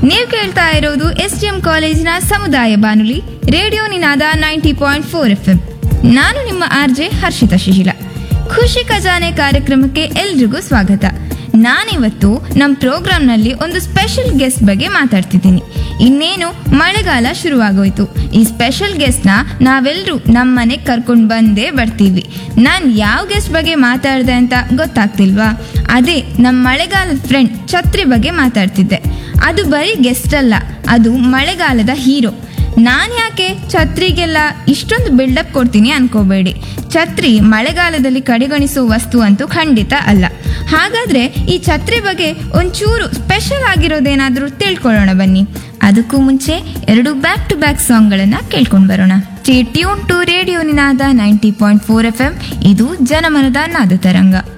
ನೀವು ಕೇಳ್ತಾ ಇರೋದು ಎಸ್ ಡಿ ಎಂ ಕಾಲೇಜಿನ ಸಮುದಾಯ ಬಾನುಲಿ radio Ninada ninety point four F M ನಾನು ನಿಮ್ಮ ಆರ್ ಜೆ ಹರ್ಷಿತಾ ಶಿಶಿಲ ಖುಷಿ ಖಜಾನೆ ಕಾರ್ಯಕ್ರಮಕ್ಕೆ ಎಲ್ರಿಗೂ ಸ್ವಾಗತ ನಾನಿವತ್ತು ನಮ್ಮ ಪ್ರೋಗ್ರಾಂನಲ್ಲಿ ಒಂದು ಸ್ಪೆಷಲ್ ಗೆಸ್ಟ್ ಬಗ್ಗೆ ಮಾತಾಡ್ತಿದ್ದೀನಿ ಇನ್ನೇನು ಮಳೆಗಾಲ ಶುರುವಾಗೋಯ್ತು ಈ ಸ್ಪೆಷಲ್ ಗೆಸ್ಟ್ನ ನಾವೆಲ್ಲರೂ ನಮ್ಮ ಮನೆಗೆ ಕರ್ಕೊಂಡು ಬಂದೇ ಬರ್ತೀವಿ ನಾನು ಯಾವ ಗೆಸ್ಟ್ ಬಗ್ಗೆ ಮಾತಾಡಿದೆ ಅಂತ ಗೊತ್ತಾಗ್ತಿಲ್ವಾ ಅದೇ ನಮ್ಮ ಮಳೆಗಾಲದ ಫ್ರೆಂಡ್ ಛತ್ರಿ ಬಗ್ಗೆ ಮಾತಾಡ್ತಿದ್ದೆ ಅದು ಬರೀ ಗೆಸ್ಟ್ ಅಲ್ಲ ಅದು ಮಳೆಗಾಲದ ಹೀರೋ ನಾನು ಯಾಕೆ ಛತ್ರಿಗೆಲ್ಲ ಇಷ್ಟೊಂದು ಬಿಲ್ಡಪ್ ಕೊಡ್ತೀನಿ ಅನ್ಕೋಬೇಡಿ ಛತ್ರಿ ಮಳೆಗಾಲದಲ್ಲಿ ಕಡೆಗಣಿಸೋ ವಸ್ತು ಅಂತೂ ಖಂಡಿತ ಅಲ್ಲ ಹಾಗಾದ್ರೆ ಈ ಛತ್ರಿ ಬಗ್ಗೆ ಒಂಚೂರು ಸ್ಪೆಷಲ್ ಆಗಿರೋದೇನಾದ್ರೂ ತಿಳ್ಕೊಳ್ಳೋಣ ಬನ್ನಿ ಅದಕ್ಕೂ ಮುಂಚೆ ಎರಡು ಬ್ಯಾಕ್ ಟು ಬ್ಯಾಕ್ ಸಾಂಗ್ಗಳನ್ನ ಕೇಳ್ಕೊಂಡು ಬರೋಣ tune to radio Ninada ninety point four F M ಇದು ಜನಮನದ ನಾದ ತರಂಗ